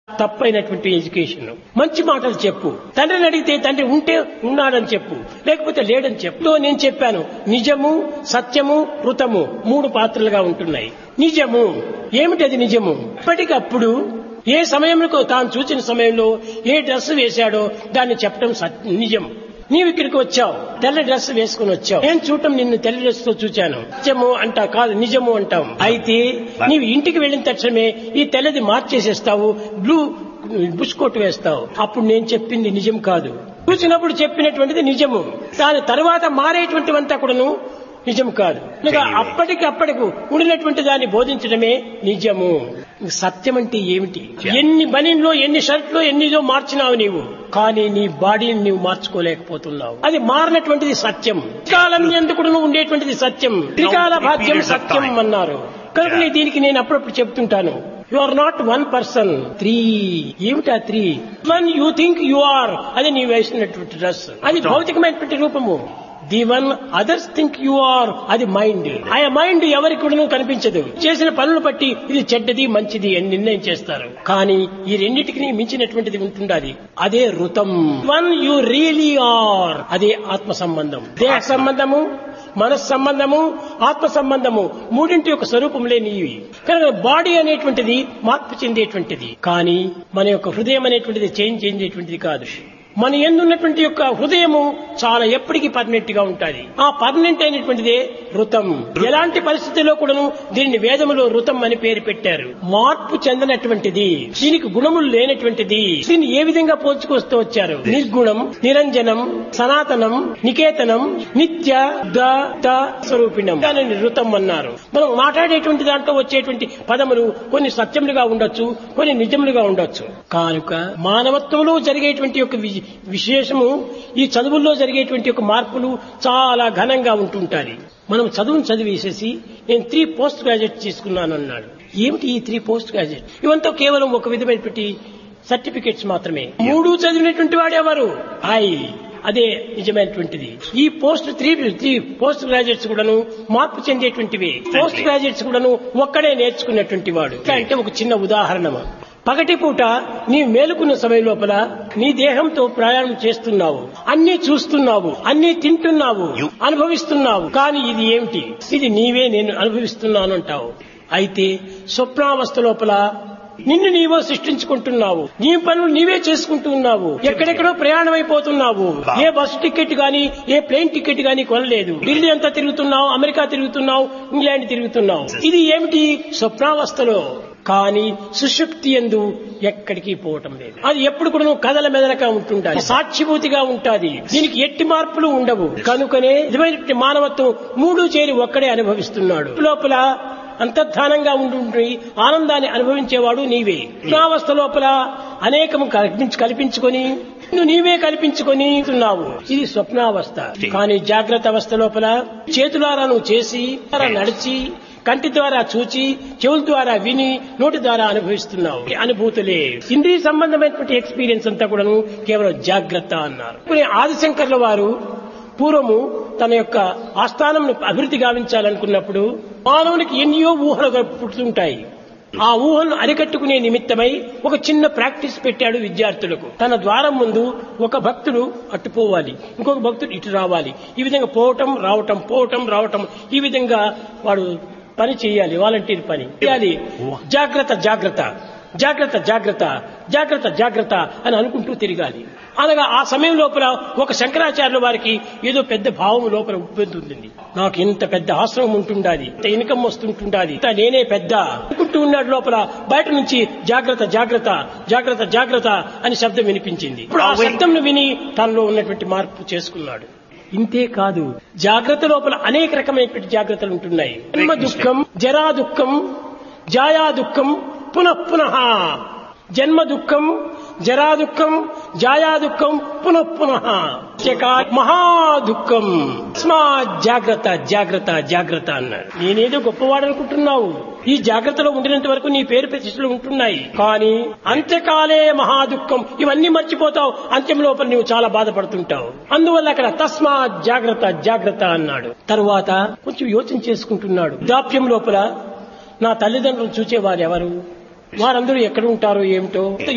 తప్పైనటువంటి education మంచి మాటలు చెప్పు తండ్రిని అడిగితే తండ్రి ఉంటే ఉన్నాడని చెప్పు లేకపోతే లేడని చెప్పు తో నేను చెప్పాను నిజము సత్యము ఋతము మూడు పాత్రలుగా ఉంటున్నాయి నిజము ఏమిటి అది నిజము ఇప్పటికప్పుడు ఏ సమయంలో తాను చూచిన సమయంలో ఏ డ్రెస్ వేశాడో దాన్ని చెప్పడం సత్- నిజం నీవు ఇక్కడికి వచ్చావు తెల్ల డ్రెస్ వేసుకుని వచ్చావు నేను చూడటం నిన్ను తెల్ల డ్రెస్ తో చూచాను నిజము అంటా కాదు నిజము అంటాం అయితే నీవు ఇంటికి వెళ్ళిన తక్షణమే ఈ తెల్లది మార్చేసేస్తావు బ్లూ బుష్ కోట్ వేస్తావు అప్పుడు నేను చెప్పింది నిజం కాదు చూసినప్పుడు చెప్పినటువంటిది నిజము దాని తర్వాత మారేటువంటివంతా కూడాను నిజం కాదు కనుక అప్పటికి అప్పటికి ఉండినటువంటి దాన్ని బోధించడమే నిజము సత్యం అంటే ఏమిటి ఎన్ని బనీన్లో ఎన్ని షర్ట్లో ఎన్నిదో మార్చినావు నీవు కానీ నీ బాడీని నీవు మార్చుకోలేకపోతున్నావు అది మారినటువంటిది సత్యం త్రికాలం ఎందుకు ఉండేటువంటిది సత్యం త్రికాల భాగ్యం సత్యం అన్నారు కనుక నీ దీనికి నేను అప్పుడప్పుడు చెప్తుంటాను you are not one person three ఏమిటా three one you think you are అది నీ వేసినటువంటి డ్రెస్ అది భౌతికమైనటువంటి రూపము the one others think you are అది మైండ్ ఆ మైండ్ ఎవరికి కూడా కనిపించదు చేసిన పనులు బట్టి ఇది చెడ్డది మంచిది అని నిర్ణయం చేస్తారు కానీ ఈ రెండింటికి మించినటువంటిది ఉంటుండాలి అదే ఋతం వన్ యు రియలీ ఆర్ అదే ఆత్మ సంబంధం దేహ సంబంధము మనస్ సంబంధము ఆత్మ సంబంధము మూడింటి యొక్క స్వరూపంలే నీవి కనుక బాడీ అనేటువంటిది మార్పు చెందేటువంటిది కానీ మన యొక్క హృదయం అనేటువంటిది చేంజ్ చెందేటువంటిది కాదు మన ఎందున్నటువంటి యొక్క హృదయము చాలా ఎప్పటికీ పర్మనెంట్ గా ఉంటుంది ఆ పర్మనెంట్ అయినటువంటిదే ఋతం ఎలాంటి పరిస్థితుల్లో కూడాను దీనిని వేదములో ఋతం అని పేరు పెట్టారు మార్పు చెందినటువంటిది దీనికి గుణములు లేనటువంటిది దీన్ని ఏ విధంగా పోల్చుకొస్తూ వచ్చారు నిర్గుణం నిరంజనం సనాతనం నికేతనం నిత్య ద త స్వరూపిణం దానిని ఋతం అన్నారు మనం మాట్లాడేటువంటి దాంట్లో వచ్చేటువంటి పదములు కొన్ని సత్యములుగా ఉండొచ్చు కొన్ని నిజములుగా ఉండొచ్చు కానుక మానవత్వంలో జరిగేటువంటి యొక్క వి- విశేషము ఈ చదువుల్లో జరిగేటువంటి యొక్క మార్పులు చాలా ఘనంగా ఉంటుంటాయి మనం చదువును చదివేసేసి నేను త్రీ పోస్ట్ గ్రాడ్యుయేట్ తీసుకున్నాను అన్నాడు ఏమిటి ఈ త్రీ పోస్ట్ గ్రాడ్యుయేట్ ఇవంతా కేవలం ఒక విధమైనటువంటి సర్టిఫికెట్స్ మాత్రమే మూడు చదివినటువంటి వాడెవరు ఐ అదే నిజమైనటువంటిది ఈ post three three post graduates కూడాను మార్పు చెందేటువంటివి పోస్ట్ గ్రాడ్యుయేట్స్ కూడాను ఒక్కడే నేర్చుకున్నటువంటి వాడు ఇట్లా అంటే ఒక చిన్న ఉదాహరణ పగటిపూట నీ మేలుకున్న సమయం లోపల నీ దేహంతో ప్రయాణం చేస్తున్నావు అన్ని చూస్తున్నావు అన్ని తింటున్నావు అనుభవిస్తున్నావు కానీ ఇది ఏమిటి ఇది నీవే నేను అనుభవిస్తున్నాను అంటావు అయితే స్వప్నావస్థ లోపల నిన్ను నీవో సృష్టించుకుంటున్నావు నీ పనులు నీవే చేసుకుంటూ ఉన్నావు ఎక్కడెక్కడో ప్రయాణం అయిపోతున్నావు ఏ బస్సు టికెట్ గాని ఏ ప్లేన్ టికెట్ గాని కొనలేదు ఢిల్లీ అంతా తిరుగుతున్నావు అమెరికా తిరుగుతున్నావు ఇంగ్లాండ్ తిరుగుతున్నావు ఇది ఏమిటి స్వప్నావస్థలో కానీ సుషుప్తి ఎందు ఎక్కడికి పోవటం లేదు అది ఎప్పుడు కూడా నువ్వు కథల మెదలక ఉంటుంటాది సాక్షిభూతిగా ఉంటాది దీనికి ఎట్టి మార్పులు ఉండవు కనుకనే నిజమైనటువంటి మానవత్వం మూడు చేరి ఒక్కడే అనుభవిస్తున్నాడు లోపల అంతర్ధానంగా ఉండి ఆనందాన్ని అనుభవించేవాడు నీవే స్వప్నావస్థ లోపల అనేకము కల్పించి కల్పించుకొని నువ్వు నీవే కల్పించుకొని ఉన్నావు ఇది స్వప్నావస్థ కానీ జాగ్రత్త అవస్థ లోపల చేతులారా నువ్వు చేసి ద్వారా నడిచి కంటి ద్వారా చూచి చెవుల ద్వారా విని నోటి ద్వారా అనుభవిస్తున్నావు ఈ అనుభూతులే ఇంద్రియ సంబంధమైనటువంటి ఎక్స్పీరియన్స్ అంతా కూడాను కేవలం జాగ్రత్త అన్నారు కొన్ని ఆదిశంకర్ల వారు పూర్వము తన యొక్క ఆస్థానంను అభివృద్ధి గావించాలనుకున్నప్పుడు మానవునికి ఎన్నో ఊహలు పుట్టుతుంటాయి ఆ ఊహను అరికట్టుకునే నిమిత్తమై ఒక చిన్న ప్రాక్టీస్ పెట్టాడు విద్యార్థులకు తన ద్వారం ముందు ఒక భక్తుడు అట్టుపోవాలి ఇంకొక భక్తుడు ఇటు రావాలి ఈ విధంగా పోవటం రావటం పోవటం రావటం ఈ విధంగా వాడు పని చేయాలి వాలంటీర్ పని చేయాలి జాగ్రత్త జాగ్రత్త జాగ్రత్త జాగ్రత్త జాగ్రత్త జాగ్రత్త అని అనుకుంటూ తిరగాలి అనగా ఆ సమయం లోపల ఒక శంకరాచార్యుల వారికి ఏదో పెద్ద భావం లోపల ఉప్పొందుతుంది నాకు ఇంత పెద్ద ఆశ్రమం ఉంటుండాది ఇంత ఇన్కమ్ వస్తుంటుండాది ఇంత నేనే పెద్ద అనుకుంటూ ఉన్నాడు లోపల బయట నుంచి జాగ్రత్త జాగ్రత్త జాగ్రత్త జాగ్రత్త అని శబ్దం వినిపించింది ఇప్పుడు ఆ శబ్దంను విని తనలో ఉన్నటువంటి మార్పు చేసుకున్నాడు ఇంతే కాదు జాగ్రత్త లోపల అనేక రకమైనటువంటి జాగ్రత్తలు ఉంటున్నాయి జన్మ దుఃఖం జరా దుఃఖం జాయా దుఃఖం పునః పునః జన్మ దుఃఖం జరా దుఃఖం జాయా దుఃఖం పునః పునః మహా దుఃఖం స్మా జాగ్రత్త జాగ్రత్త జాగ్రత్త అన్నాడు నేనేదో గొప్పవాడు అనుకుంటున్నావు ఈ జాగ్రత్తలో ఉండినంత వరకు నీ పేరు ప్రతిష్టలు ఉంటున్నాయి కానీ అంత్యకాలే మహా దుఃఖం ఇవన్నీ మర్చిపోతావు అంత్యం లోపల నువ్వు చాలా బాధపడుతుంటావు అందువల్ల అక్కడ తస్మా జాగ్రత్త జాగ్రత్త అన్నాడు తరువాత కొంచెం యోచన చేసుకుంటున్నాడు దాప్యం లోపల నా తల్లిదండ్రులు చూచేవారు ఎవరు వారందరూ ఎక్కడ ఉంటారో ఏమిటో